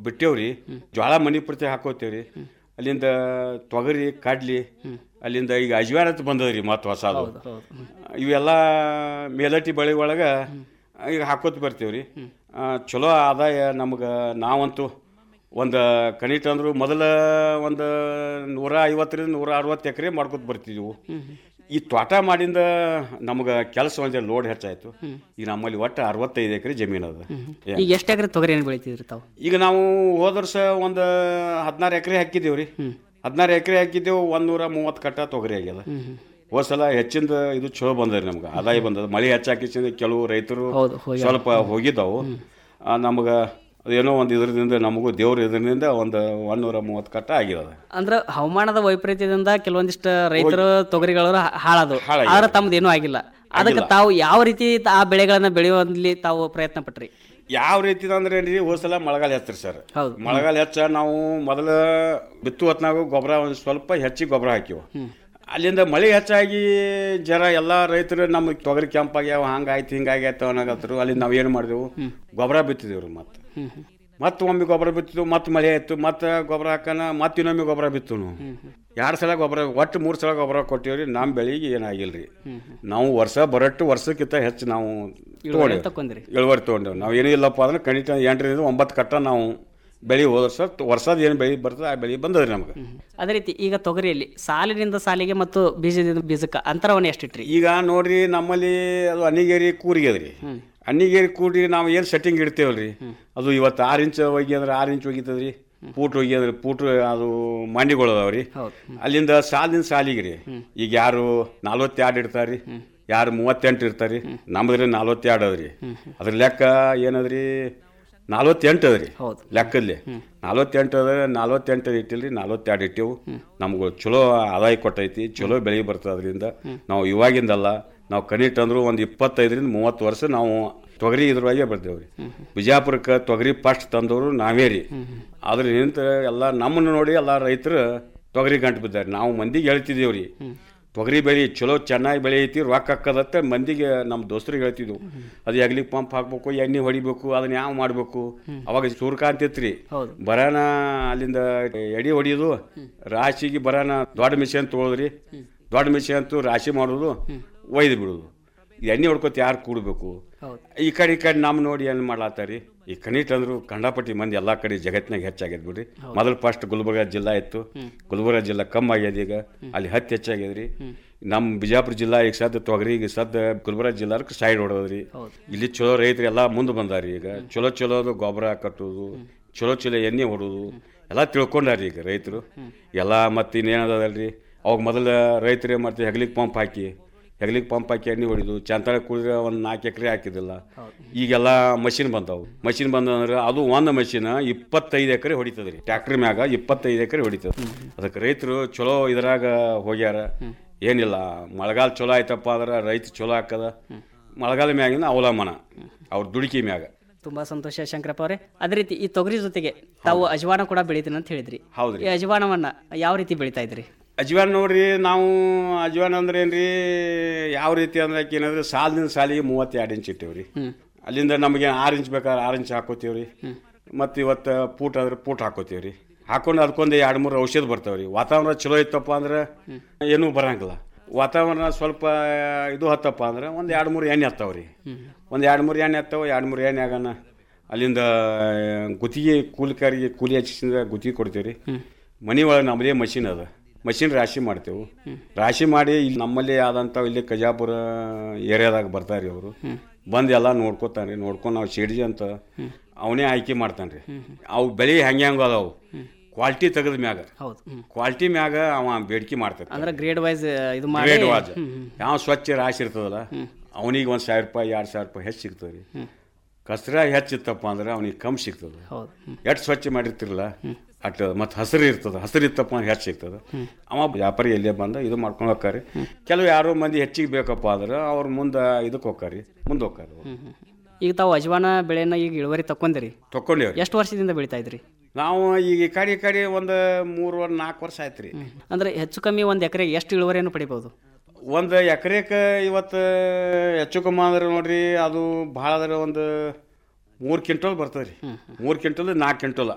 ಬಿಟ್ಟೇವ್ರಿ ಜ್ವಾಳ ಮನಿ ಪೂರ್ತಿ ಹಾಕೋತೇವ್ರಿ ಅಲ್ಲಿಂದ ತೊಗರಿ ಕಡ್ಲಿ ಅಲ್ಲಿಂದ ಈಗ ಅಜ್ವಾನ ಅಂತ ಬಂದದ್ರಿ ಮತ್ ಹೊಸದು ಇವೆಲ್ಲ ಮೇಲಟ್ಟಿ ಬೆಳೆ ಒಳಗ ಈಗ ಹಾಕೋತ ಬರ್ತೀವ್ರಿ ಆ, ಚಲೋ ಆದಾಯ ನಮ್ಗೆ ನಾವಂತೂ ಒಂದು ಕನಿಷ್ಠ ಅಂದ್ರು ಮೊದಲ ಒಂದು ನೂರ ಐವತ್ತರಿಂದ ನೂರ ಅರವತ್ತು ಎಕರೆ ಮಾಡ್ಕೊತ ಬರ್ತಿದ್ವು ಈ ತೋಟ ಮಾಡಿಂದ ನಮ್ಗೆ ಕೆಲಸ ಒಂದು ಲೋಡ್ ಹೆಚ್ಚಾಯ್ತು ಈಗ ನಮ್ಮಲ್ಲಿ ಒಟ್ಟು ಅರವತ್ತೈದು ಎಕರೆ ಜಮೀನು ಅದ ಈಗ ಎಷ್ಟು ಎಕರೆ ತೊಗರಿ ಏನು ಬೆಳಿತಿದ್ರಿ ತಾವು ಈಗ ನಾವು ಹೋದ ವರ್ಷ ಒಂದು ಹದಿನಾರು ಎಕರೆ ಹಾಕಿದ್ದೇವ್ರಿ ಹದಿನಾರು ಎಕರೆ ಹಾಕಿದ್ದೇವು ಒಂದೂರ ಮೂವತ್ತು ಕಟ್ಟ ತೊಗರಿ ಆಗ್ಯದ ಹೋದ ಸಲ ಹೆಚ್ಚಿಂದ ಇದು ಚಲೋ ಬಂದದ್ರಿ ನಮ್ಗೆ ಆದಾಯ ಬಂದದ ಮಳೆ ಹೆಚ್ಚಾಕಿಸಿಂದ ಕೆಲವು ರೈತರು ಹೌದು, ಹೋಗ್ಯಾರ. ಸ್ವಲ್ಪ ಹೋಗಿದ್ದಾವು ನಮ್ಗೆ ಅದೇನೋ ಒಂದು ಇದರಿಂದ ನಮಗೂ ದೇವ್ರ ಇದರಿಂದ ಒಂದು ಒಂದೂರ ಮೂವತ್ತು ಕಟ್ಟ ಆಗಿರೋದು ಅಂದ್ರೆ ಹವಾಮಾನದ ವೈಪರೀತ್ಯದಿಂದ ಕೆಲವೊಂದಿಷ್ಟು ರೈತರು ತೊಗರಿಗಳು ಹಾಳಾದವು ಹಾಳಾಗ್ಯಾವ. ಆದ್ರೆ ತಮ್ದು ಆಗಿಲ್ಲ ಅದಕ್ಕೆ ತಾವು ಯಾವ ರೀತಿ ಆ ಬೆಳೆಗಳನ್ನ ಬೆಳೆಯುವಲ್ಲಿ ತಾವು ಪ್ರಯತ್ನ ಪಟ್ರಿ ಯಾವ ರೀತಿ ಅಂದ್ರೆ ಏನ್ರಿ ಹೋದ ಸಲ ಮಳೆಗಾಲ ಹೆಚ್ಚ್ರಿ ಸರ್ ಹೌದು. ಮಳೆಗಾಲ ಹೆಚ್ಚ ನಾವು ಮೊದಲ ಬಿತ್ತು ಹೊತ್ನಾಗ ಗೊಬ್ಬರ ಒಂದು ಸ್ವಲ್ಪ ಹೆಚ್ಚಿಗೆ ಗೊಬ್ಬರ ಹಾಕಿವು ಅಲ್ಲಿಂದ ಮಳೆ ಹೆಚ್ಚಾಗಿ ಜರ ಎಲ್ಲ ರೈತರು ನಮಗೆ ತೊಗರಿ ಕೆಂಪಾಗ್ಯಾವ ಹಂಗಾಯ್ತು ಹಿಂಗಾಗ್ಯಾಯ್ತು ಅನ್ನಕತ್ರು ಅಲ್ಲಿಂದ ನಾವು ಏನು ಮಾಡಿದೆವು ಗೊಬ್ಬರ ಬಿತ್ತಿದೇವ್ರಿ ಮತ್ತೆ ಮತ್ತೆ ಒಮ್ಮೆ ಗೊಬ್ಬರ ಬಿತ್ತಿದ್ವು ಮತ್ತೆ ಮಳೆ ಆಯ್ತು ಮತ್ತೆ ಗೊಬ್ಬರ ಹಾಕನ ಮತ್ತೆ ಇನ್ನೊಮ್ಮೆ ಗೊಬ್ಬರ ಬಿತ್ತು ನಾವು ಎರಡು ಸಲ ಗೊಬ್ಬರ ಒಟ್ಟು ಮೂರು ಸಲ ಗೊಬ್ಬರ ಕೊಟ್ಟಿವ್ರಿ ನಮ್ಮ ಬೆಳೆಗೆ ಏನಾಗಿಲ್ರಿ ನಾವು ವರ್ಷ ಬರಟ್ಟು ವರ್ಷಕ್ಕಿಂತ ಹೆಚ್ಚು ನಾವು ಇಳುವರಿ ತಗೊಂಡೇವಿ ತಕೊಂಡ್ರಿ ಇಳುವರಿ ತೊಗೊಂಡೇವು ನಾವು ಏನೂ ಇಲ್ಲಪ್ಪ ಅಂದ್ರೆ ಕನಿಷ್ಠ ಎಂಟರಿಂದ ಒಂಬತ್ತು ಕಟ್ಟ ನಾವು ಬೆಳೆ ಹೋದ ವರ್ಷ ವರ್ಷದ ಏನು ಬೆಳೆ ಬರ್ತದೆ ಆ ಬೆಳೆ ಬಂದದ್ರಿ ನಮ್ಗೆ ಅದೇ ರೀತಿ ಈಗ ತೊಗರಿಯಲ್ಲಿ ಸಾಲಿನಿಂದ ಸಾಲಿಗೆ ಮತ್ತು ಬೀಜದಿಂದ ಬೀಜಕ್ಕೆ ಅಂತರವನ್ನು ಎಷ್ಟಿಟ್ರಿ ಈಗ ನೋಡ್ರಿ ನಮ್ಮಲ್ಲಿ ಅದು ಅನಿಗೇರಿ ಕೂರಿಗೆ ಅದ್ರಿ ಅನಿಗೇರಿ ಕೂರಿಗೆ ನಾವು ಏನು ಸೆಟ್ಟಿಂಗ್ ಇಡ್ತೇವಲ್ರಿ ಅದು ಇವತ್ತು ಆರು ಇಂಚ್ ಹೋಗಿ ಅಂದ್ರೆ ಆರು ಇಂಚ್ ಹೋಗಿತ್ತದ್ರಿ ಪೂಟ್ ಹೋಗಿ ಅಂದ್ರೆ ಪೂಟ್ ಅದು ಮಂಡಿಗಳು ಅದಾವ್ರಿ ಅಲ್ಲಿಂದ ಸಾಲಿನ ಸಾಲಿಗೆ ರೀ ಈಗ ಯಾರು ನಲ್ವತ್ತೆರಡು ಇಡ್ತಾರ್ರಿ ಯಾರು ಮೂವತ್ತೆಂಟು ಇರ್ತಾರ್ರಿ ನಮ್ಮದ್ರಿ ನಲ್ವತ್ತೆರಡು ಅದ್ರಿ ಅದ್ರ ಲೆಕ್ಕ ಏನದ್ರಿ ನಲ್ವತ್ತೆಂಟು ಅದ್ರಿ ಹೌದು. ಲೆಕ್ಕದಲ್ಲಿ ನಲ್ವತ್ತೆಂಟು ಅದ ನಲ್ವತ್ತೆಂಟು ಇಟ್ಟಿಲ್ರಿ ನಲ್ವತ್ತೆರಡು ಇಟ್ಟೆವು ನಮ್ಗೆ ಚಲೋ ಆದಾಯ ಕೊಟ್ಟೈತಿ ಚಲೋ ಬೆಳೆ ಬರ್ತದೆ ಅದರಿಂದ ನಾವು ಇವಾಗಿಂದಲ್ಲ ನಾವು ಕನಿಷ್ಠ ಅಂದ್ರು ಒಂದು ಇಪ್ಪತ್ತೈದರಿಂದ ಮೂವತ್ತು ವರ್ಷ ನಾವು ತೊಗರಿ ಇದ್ರೊಳಗೆ ಬರ್ದೇವ್ರಿ ಬಿಜಾಪುರಕ್ಕೆ ತೊಗರಿ ಫಸ್ಟ್ ತಂದವರು ನಾವೇ ರೀ ಅದ್ರ ನಿಂತ ಎಲ್ಲ ನಮ್ಮನ್ನು ನೋಡಿ ಎಲ್ಲ ರೈತರು ತೊಗರಿ ಗಂಟು ಬಿದ್ದಾರೆ ನಾವು ಮಂದಿಗೆ ಹೇಳ್ತಿದ್ದೇವ್ರಿ ತೊಗರಿ ಬೆಳೆ ಚಲೋ ಚೆನ್ನಾಗಿ ಬೆಳೆಯೈತಿ ರೊಕ್ಕ ಹಾಕದತ್ತ ಮಂದಿಗೆ ನಮ್ಮ ದೋಸ್ತರಿಗೆ ಹೇಳ್ತಿದ್ವು ಅದು ಎಗ್ಲಿಗೆ ಪಂಪ್ ಹಾಕ್ಬೇಕು ಎಣ್ಣೆ ಹೊಡಿಬೇಕು ಅದನ್ನ ಯಾವ ಮಾಡಬೇಕು ಅವಾಗ ಸೂರ್ಕಾಂತಿತ್ರಿ ಹೌದು. ಬರಾನ ಅಲ್ಲಿಂದ ಎಡಿ ಹೊಡಿಯೋದು ರಾಶಿಗೆ ಬರಾನ ದೊಡ್ಡ ಮಿಷನ್ ತೊಗೊಳದ್ರಿ ದೊಡ್ಡ ಮಿಷನ್ ಅಂತೂ ರಾಶಿ ಮಾಡೋದು ಒಯ್ದು ಬಿಡೋದು ಎಣ್ಣೆ ಹೊಡ್ಕೊತ ಯಾರು ಕೂಡಬೇಕು ಹೌದು. ಈ ಕಡೆ ಈ ಕಡೆ ನಮ್ಮ ನೋಡಿ ಏನು ಮಾಡ್ಲಾತಾರಿ ಈ ಕನಿಷ್ಠ ಅಂದ್ರು ಕಂಡಾಪಟ್ಟಿ ಮಂದಿ ಎಲ್ಲಾ ಕಡೆ ಜಗತ್ನಾಗ ಹೆಚ್ಚಾಗ್ಯದ ಬಿಡ್ರಿ ಮೊದಲು ಫಸ್ಟ್ ಗುಲ್ಬರ್ಗ ಜಿಲ್ಲಾ ಇತ್ತು ಗುಲ್ಬರ್ಗ ಜಿಲ್ಲಾ ಕಮ್ಮಿ ಆಗ್ಯದ ಈಗ ಅಲ್ಲಿ ಹತ್ತಿ ಹೆಚ್ಚಾಗ್ಯದ್ರಿ ನಮ್ಮ ಬಿಜಾಪುರ ಜಿಲ್ಲಾ ಈಗ ಸದ್ದ ತೊಗರಿ ಈಗ ಸದ್ದ ಗುಲ್ಬರ್ಗ ಜಿಲ್ಲಾಕ್ಕೆ ಸೈಡ್ ಹೊಡೋದ್ರಿ ಇಲ್ಲಿ ಚಲೋ ರೈತರು ಎಲ್ಲ ಮುಂದೆ ಬಂದಾರಿ ಈಗ ಚಲೋ ಚಲೋದು ಗೊಬ್ಬರ ಕಟ್ಟೋದು ಚಲೋ ಚಲೋ ಎಣ್ಣೆ ಹೊಡೋದು ಎಲ್ಲ ತಿಳ್ಕೊಂಡಾರಿ ಈಗ ರೈತರು ಎಲ್ಲ ಮತ್ತೆ ಇನ್ನೇನದಲ್ರಿ ಅವಾಗ ಮೊದಲ ರೈತರು ಏನು ಮಾಡ್ತೀವಿ ಹೆಗ್ಲಿಗೆ ಪಂಪ್ ಹಾಕಿ ಹೆಗ್ಲಿಗೆ ಪಂಪ್ ಹಾಕಿ ಎಣ್ಣೆ ಹೊಡಿದು ಚಂತಾಳ ಕುಡಿದ್ರೆ ಒಂದು ನಾಲ್ಕು ಎಕರೆ ಹಾಕಿದಿಲ್ಲ ಈಗೆಲ್ಲ ಮಷಿನ್ ಬಂದವು ಮಷಿನ್ ಬಂದಂದ್ರೆ ಅದು ಒಂದು ಮಷಿನ್ ಇಪ್ಪತ್ತೈದು ಎಕರೆ ಹೊಡಿತದ್ರಿ ಟ್ಯಾಕ್ಟ್ರಿ ಮ್ಯಾಗ ಇಪ್ಪತ್ತೈದು ಎಕರೆ ಹೊಡಿತದ ಅದಕ್ಕೆ ರೈತರು ಚಲೋ ಇದ್ರಾಗ ಹೋಗ್ಯಾರ ಏನಿಲ್ಲ ಮಳೆಗಾಲ ಚಲೋ ಆಯ್ತಪ್ಪ ಅಂದ್ರೆ ರೈತ ಚಲೋ ಹಾಕದ ಮಳೆಗಾಲ ಮ್ಯಾಗಿನ ಅವಲಂಬನ ಅವ್ರ ದುಡುಕಿ ಮ್ಯಾಗ ತುಂಬಾ ಸಂತೋಷ ಶಂಕರಪ್ಪ ಅವರೇ ಅದೇ ರೀತಿ ಈ ತೊಗರಿ ಜೊತೆಗೆ ತಾವು ಅಜವಾನ ಕೂಡ ಬೆಳಿತೀನಿ ಅಂತ ಹೇಳಿದ್ರಿ ಹೌದ್ರಿ. ಈ ಅಜವಾನವನ್ನ ಯಾವ ರೀತಿ ಬೆಳಿತಾ ಇದ್ರಿ ಅಜ್ವಾನ್ ನೋಡ್ರಿ ನಾವು ಅಜ್ವಾನ್ ಅಂದ್ರೆ ಏನ್ರಿ ಯಾವ ರೀತಿ ಅಂದ್ರೆ ಏನಂದ್ರೆ ಸಾಲಿನ ಸಾಲಿಗೆ ಮೂವತ್ತೆರಡು ಇಂಚ್ ಇಟ್ಟೇವ್ರಿ ಅಲ್ಲಿಂದ ನಮಗೆ ಆರು ಇಂಚ್ ಬೇಕಾದ್ರೆ ಆರು ಇಂಚ್ ಹಾಕೋತೀವ್ರಿ ಮತ್ತು ಇವತ್ತು ಪೂಟ್ ಅಂದ್ರೆ ಪೂಟ್ ಹಾಕೋತೀವ್ರಿ ಹಾಕೊಂಡು ಅದಕ್ಕೊಂದು ಎರಡು ಮೂರು ಔಷಧ ಬರ್ತಾವ್ರಿ ವಾತಾವರಣ ಚಲೋ ಇತ್ತಪ್ಪ ಅಂದ್ರೆ ಏನೂ ಬರಂಗಿಲ್ಲ ವಾತಾವರಣ ಸ್ವಲ್ಪ ಇದು ಹತ್ತಪ್ಪ ಅಂದ್ರೆ ಒಂದು ಎರಡು ಮೂರು ಎಣ್ಣೆ ಹತ್ತಾವ್ರಿ ಒಂದು ಎರಡು ಮೂರು ಎಣ್ಣೆ ಹತ್ತಾವ ಎರಡು ಮೂರು ಎಣ್ಣೆ ಆಗೋಣ ಅಲ್ಲಿಂದ ಗುತ್ತಿಗೆ ಕೂಲಿಕಾರಿಗೆ ಕೂಲಿ ಹಚ್ಚಿಸಿಂದ ಗುತ್ತಿಗೆ ಕೊಡ್ತೀವ್ರಿ ಮನೆ ಒಳಗೆ ನಮ್ಮದೇ ಮಷಿನ್ ಅದ ಮಷಿನ್ ರಾಶಿ ಮಾಡ್ತೇವೆ ರಾಶಿ ಮಾಡಿ ಇಲ್ಲಿ ನಮ್ಮಲ್ಲಿ ಆದಂಥ ಇಲ್ಲಿ ಕಜಾಪುರ ಏರಿಯಾದಾಗ ಬರ್ತಾರೆ ಅವರು ಬಂದು ಎಲ್ಲ ನೋಡ್ಕೋತಾನೆ ನೋಡ್ಕೊಂಡು ನಾವು ಸಿಡ್ಜಿ ಅಂತ ಅವನೇ ಆಯ್ಕೆ ಮಾಡ್ತಾನೆ ರೀ ಅವು ಬೆಳೆ ಹೆಂಗೆ ಹೆಂಗೆ ಅದಾವು ಕ್ವಾಲಿಟಿ ತೆಗೆದ ಮ್ಯಾಗ ಹೌದು ಹ್ಮ್. ಕ್ವಾಲಿಟಿ ಮ್ಯಾಗ ಅವ ಬೇಡಿಕೆ ಮಾಡ್ತಾರೆ ಅಂದ್ರೆ ಗ್ರೇಡ್ ವೈಸ್ ಇದು ಮಾಡಿ ರೇಟ್ ವಾಜ್ ಯಾವ ಸ್ವಚ್ಛ ರಾಶಿ ಇರ್ತದಲ್ಲ ಅವನಿಗೆ ಒಂದು ಸಾವಿರ ರೂಪಾಯಿ ಎರಡು ಸಾವಿರ ರೂಪಾಯಿ ಹೆಚ್ಚು ಸಿಗ್ತದೆ ರೀ ಕಸ್ರ ಹೆಚ್ಚಿತ್ತಪ್ಪ ಅಂದ್ರೆ ಅವನಿಗೆ ಕಮ್ಮಿ ಸಿಗ್ತದೆ ಹೌದು ಹ್ಮ್. ಎಷ್ಟು ಸ್ವಚ್ಛ ಮಾಡಿರ್ತಿರಲ್ಲ ಅಟ್ ಮತ್ತು ಹಸಿರು ಇರ್ತದೆ ಹಸಿರು ಇತ್ತಪ್ಪ ಅಂದ್ರೆ ಹೆಚ್ಚು ಸಿಗ್ತದೆ ಅವ ವ್ಯಾಪಾರಿ ಎಲ್ಲೇ ಬಂದ ಇದು ಮಾಡ್ಕೊಂಡು ಹೋಗ್ತಾರೆ ಕೆಲವು ಯಾರೋ ಮಂದಿ ಹೆಚ್ಚಿಗೆ ಬೇಕಪ್ಪ ಅಂದ್ರೆ ಅವ್ರ ಮುಂದೆ ಇದಕ್ಕೆ ಹೋಗ್ತಾರೆ ಮುಂದೆ ಹೋಗ್ತಾರೆ ಅವ್ರು. ಹ್ಮ್, ಹ್ಮ್. ಈಗ ತಾವು ಅಜವಾನ ಬೆಳೆನ ಈಗ ಇಳುವರಿ ತಕೊಂದಿರಿ ತಕೊಂಡೇವ್ರಿ ಎಷ್ಟು ವರ್ಷದಿಂದ ಬೆಳಿತಾ ಇದ್ರಿ ನಾವು ಈಗ ಈ ಕಡೆ ಈ ಕಡೆ ಒಂದು ಮೂರು ವರ್ಷ ನಾಲ್ಕು ವರ್ಷ ಆಯ್ತು ರೀ ಅಂದ್ರೆ ಹೆಚ್ಚು ಕಮ್ಮಿ ಒಂದು ಎಕರೆಗೆ ಎಷ್ಟು ಇಳುವರಿಯನ್ನು ಪಡಿಬಹುದು ಒಂದು ಎಕರೆಕ್ಕೆ ಇವತ್ತು ಹೆಚ್ಚು ಕಮ್ಮಿ ಅಂದ್ರೆ ನೋಡ್ರಿ ಅದು ಭಾಳ ಅಂದ್ರೆ ಒಂದು ಮೂರು ಕ್ವಿಂಟಲ್ ಬರ್ತದೆ ರೀ ಮೂರು ಕ್ವಿಂಟಲ್ ನಾಲ್ಕು ಕ್ವಿಂಟಲ್